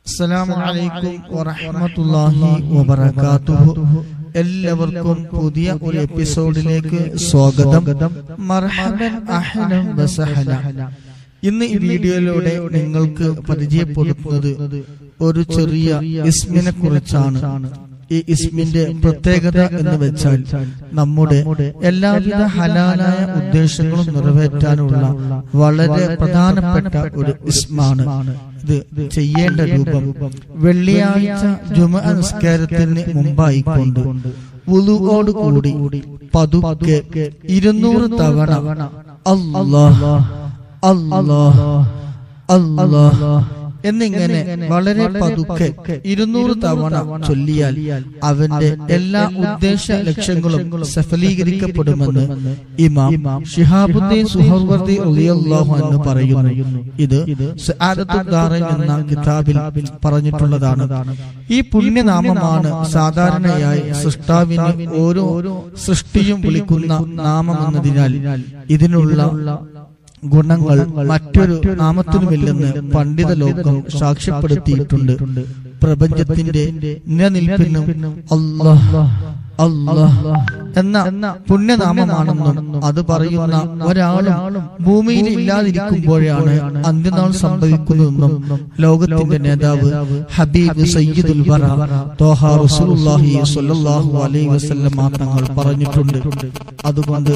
അസ്സലാമു അലൈക്കും വറഹ്മത്തുള്ളാഹി വബറകാതുഹു എല്ലാവർക്കും പുതിയ ഒരു എപ്പിസോഡിലേക്ക് സ്വാഗതം മർഹബൻ അഹ്ലൻ വസഹല ഇന്ന് ഈ വീഡിയോയിലൂടെ നിങ്ങൾക്ക് പരിചയപ്പെടുത്തുന്നത് ഒരു ചെറിയ ഇസ്മിനെ കുറിച്ചാണ് ഈ ഇസ്മിന്റെ പ്രത്യേകത എന്ന് വെച്ചാൽ നമ്മുടെ എല്ലാവിധ ഹലാലായ ഉദ്ദേശങ്ങളും നിറവേറ്റാനുള്ള വളരെ പ്രധാനപ്പെട്ട ഒരു ഇസ്മാണ് ഇത് ചെയ്യേണ്ട രൂപം വെള്ളിയാഴ്ച ജുമ നിസ്കാരത്തിന് മുമ്പായിക്കൊണ്ട് വുളുവോട് കൂടി പതുക്കെ ഇരുന്നൂറ് തവണ അല്ലാഹ് അല്ലാഹ് അല്ലാഹ് എന്നിങ്ങനെ വളരെ പതുക്കെ ഇരുന്നൂറ് തവണ ചൊല്ലിയാൽ അവന്റെ എല്ലാ ഉദ്ദേശ ലക്ഷ്യങ്ങളും സഫലീകരിക്കപ്പെടുമെന്ന് ഇമാം ഷിഹാബുദ്ദീൻ സുഹർവർദി റളിയല്ലാഹു അൻഹു പറയുന്നു ഇത് സഅദത്തുദ്ദാറൈൻ എന്ന കിതാബിൽ പറഞ്ഞിട്ടുള്ളതാണ് ഈ പുണ്യനാമമാണ് സാധാരണയായി സൃഷ്ടാവിന് ഓരോ സൃഷ്ടിയും വിളിക്കുന്ന നാമമെന്നതിനാൽ ഇതിനുള്ള ഗുണങ്ങൾ മറ്റൊരു നാമത്തിനുമില്ലെന്ന് പണ്ഡിത ലോകം സാക്ഷ്യപ്പെടുത്തിയിട്ടുണ്ട് പ്രപഞ്ചത്തിന്റെ നിലനിൽപ്പിനും അല്ലാഹ് അല്ലാഹ് എന്ന പുണ്യനാമമാണെന്നും അത് പറയുന്ന ഒരാളും ഭൂമിയിൽ ഇല്ലാതിരിക്കുമ്പോഴാണ് അന്ത്യനാൾ സംഭവിക്കുന്നതെന്നും ലോകത്തിന്റെ നേതാവ് ഹബീബ് സയ്യിദുൽ വറ തോഹ റസൂലുള്ളാഹി സ്വല്ലല്ലാഹു അലൈഹി വസല്ലം തങ്ങൾ പറഞ്ഞിട്ടുണ്ട് അതുകൊണ്ട്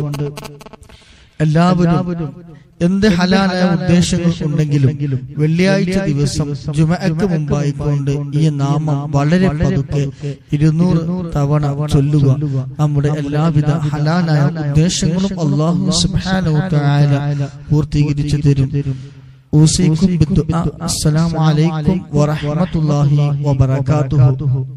എല്ലാവരും എന്ത് ഹലാലായ ഉദ്ദേശങ്ങൾ ഉണ്ടെങ്കിലും വെള്ളിയാഴ്ച ദിവസം ജുമഅക്ക് മുമ്പായിക്കൊണ്ട് ഈ നാമം വളരെ പതുക്കെ ഇരുന്നൂറ് തവണ ചൊല്ലുക നമ്മുടെ എല്ലാവിധ ഹലാലായ ഉദ്ദേശങ്ങളും അള്ളാഹു സുബ്ഹാനഹു തആല പൂർത്തീകരിച്ചു തരും ഊസിക്കും ബിദ്ദുആ അസ്സലാമു അലൈക്കും വറഹ്മത്തുള്ളാഹി വബറകാതുഹു